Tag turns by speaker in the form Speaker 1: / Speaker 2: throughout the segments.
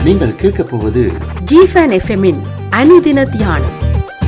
Speaker 1: நீங்கள் கேட்கப் போவது
Speaker 2: ஜிஃபன் எஃப்எம்மின் அனுதின தியானம்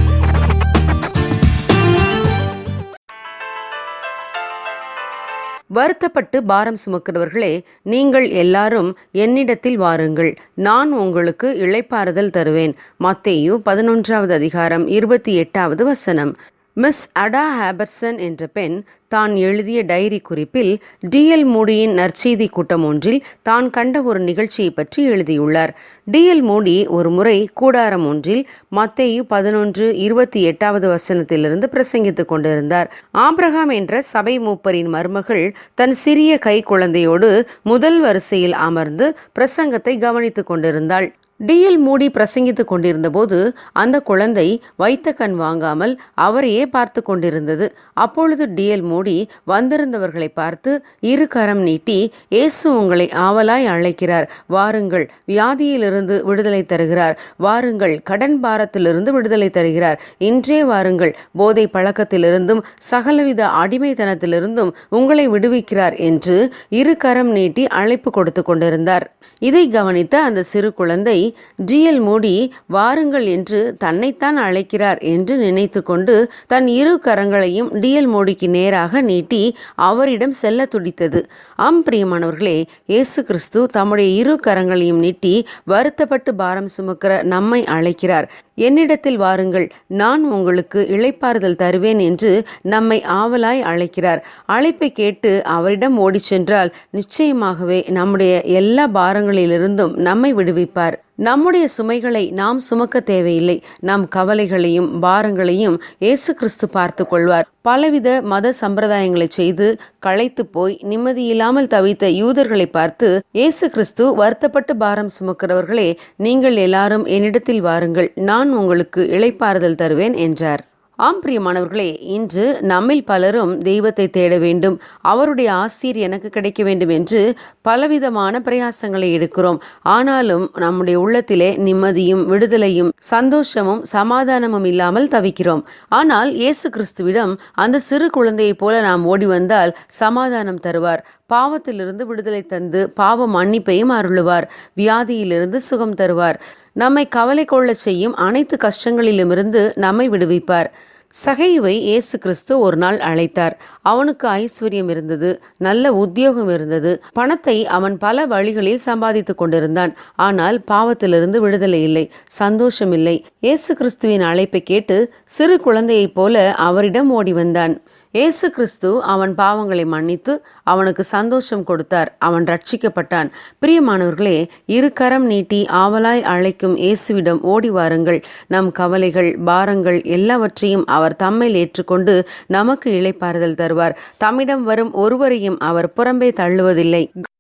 Speaker 2: வருத்தப்பட்டு பாரம் சுமக்கிறவர்களே நீங்கள் எல்லாரும் என்னிடத்தில் வாருங்கள் நான் உங்களுக்கு இளைப்பாறுதல் தருவேன் மத்தேயு பதினொன்றாவது அதிகாரம் இருபத்தி எட்டாவது வசனம் மிஸ் அடா ஹேபர்சன் என்ற பெண் தான் எழுதிய டைரி குறிப்பில் டிஎல் மூடியின் நற்செய்தி கூட்டம் ஒன்றில் தான் கண்ட ஒரு நிகழ்ச்சியை பற்றி எழுதியுள்ளார் டிஎல் மூடி ஒரு முறை கூடாரம் ஒன்றில் மத்தேயு பதினொன்று இருபத்தி எட்டாவது வசனத்திலிருந்து பிரசங்கித்துக் கொண்டிருந்தார் ஆப்ரஹாம் என்ற சபை மூப்பரின் மருமகள் தன் சிறிய கை குழந்தையோடு முதல் வரிசையில் அமர்ந்து பிரசங்கத்தை கவனித்துக் கொண்டிருந்தாள் டிஎல் மூடி பிரசங்கித்துக் கொண்டிருந்தபோது அந்த குழந்தை வைத்த கண் வாங்காமல் அவரையே பார்த்து கொண்டிருந்தது அப்பொழுது டிஎல் மூடி வந்திருந்தவர்களை பார்த்து இரு கரம் நீட்டி இயேசு உங்களை ஆவலாய் அழைக்கிறார் வாருங்கள் வியாதியிலிருந்து விடுதலை தருகிறார் வாருங்கள் கடன் பாரத்திலிருந்து விடுதலை தருகிறார் இன்றே வாருங்கள் போதை பழக்கத்திலிருந்தும் சகலவித அடிமைத்தனத்திலிருந்தும் உங்களை விடுவிக்கிறார் என்று இரு கரம் நீட்டி அழைப்பு கொடுத்து கொண்டிருந்தார் இதை கவனித்த அந்த சிறு குழந்தை ஜிஎல் மூடி வாருங்கள் என்று தன்னைத்தான் அழைக்கிறார் என்று நினைத்து கொண்டு தன் இரு கரங்களையும் டிஎல் மோடிக்கு நேராக நீட்டி அவரிடம் செல்ல துடித்தது ஆம் பிரியமானவர்களே இயேசு கிறிஸ்து தம்முடைய இரு கரங்களையும் நீட்டி வருத்தப்பட்டு பாரம் சுமக்கிற நம்மை அழைக்கிறார் என்னிடத்தில் வாருங்கள் நான் உங்களுக்கு இளைப்பாறுதல் தருவேன் என்று நம்மை ஆவலாய் அழைக்கிறார் அழைப்பை கேட்டு அவரிடம் ஓடிச் சென்றால் நிச்சயமாகவே நம்முடைய எல்லா பாரங்களிலிருந்தும் நம்மை விடுவிப்பார் நம்முடைய சுமைகளை நாம் சுமக்க தேவையில்லை நம் கவலைகளையும் பாரங்களையும் இயேசு கிறிஸ்து பார்த்து கொள்வார் பலவித மத சம்பிரதாயங்களை செய்து களைத்து போய் நிம்மதியில்லாமல் தவித்த யூதர்களை பார்த்து இயேசு கிறிஸ்து வருத்தப்பட்டு பாரம் சுமக்கிறவர்களே நீங்கள் எல்லாரும் என்னிடத்தில் வாருங்கள் நான் உங்களுக்கு இளைப்பாறுதல் தருவேன் என்றார் ஆம் பிரியமானவர்களே இன்று நம்மில் பலரும் தெய்வத்தை தேட வேண்டும் அவருடைய ஆசீர் எனக்கு கிடைக்க வேண்டும் என்று பலவிதமான பிரயாசங்களை எடுக்கிறோம் ஆனாலும் நம்முடைய உள்ளத்திலே நிம்மதியும் விடுதலையும் சந்தோஷமும் சமாதானமும் இல்லாமல் தவிக்கிறோம் ஆனால் இயேசு கிறிஸ்துவிடம் அந்த சிறு குழந்தையைப் போல நாம் ஓடி வந்தால் சமாதானம் தருவார் பாவத்திலிருந்து விடுதலை தந்து பாவ மன்னிப்பையும் அருளுவார் வியாதியிலிருந்து சுகம் தருவார் நம்மை கவலை கொள்ளச் செய்யும் அனைத்து கஷ்டங்களிலுமிருந்து நம்மை விடுவிப்பார் சகைவை இயேசு கிறிஸ்து ஒரு நாள் அழைத்தார் அவனுக்கு ஐஸ்வர்யம் இருந்தது நல்ல உத்தியோகம் இருந்தது பணத்தை அவன் பல வழிகளில் சம்பாதித்துக் கொண்டிருந்தான் ஆனால் பாவத்திலிருந்து விடுதலை இல்லை சந்தோஷம் இல்லை இயேசு கிறிஸ்துவின் அழைப்பை கேட்டு சிறு குழந்தையைப் போல அவரிடம் ஓடி வந்தான் இயேசு கிறிஸ்து அவன் பாவங்களை மன்னித்து அவனுக்கு சந்தோஷம் கொடுத்தார் அவன் ரட்சிக்கப்பட்டான் பிரியமானவர்களே இரு கரம் நீட்டி ஆவலாய் அழைக்கும் இயேசுவிடம் ஓடி வாருங்கள் நம் கவலைகள் பாரங்கள் எல்லாவற்றையும் அவர் தம்மில் ஏற்றுக்கொண்டு நமக்கு இளைப்பாறுதல் தருவார் தம்மிடம் வரும் ஒருவரையும் அவர் புறம்பே தள்ளுவதில்லை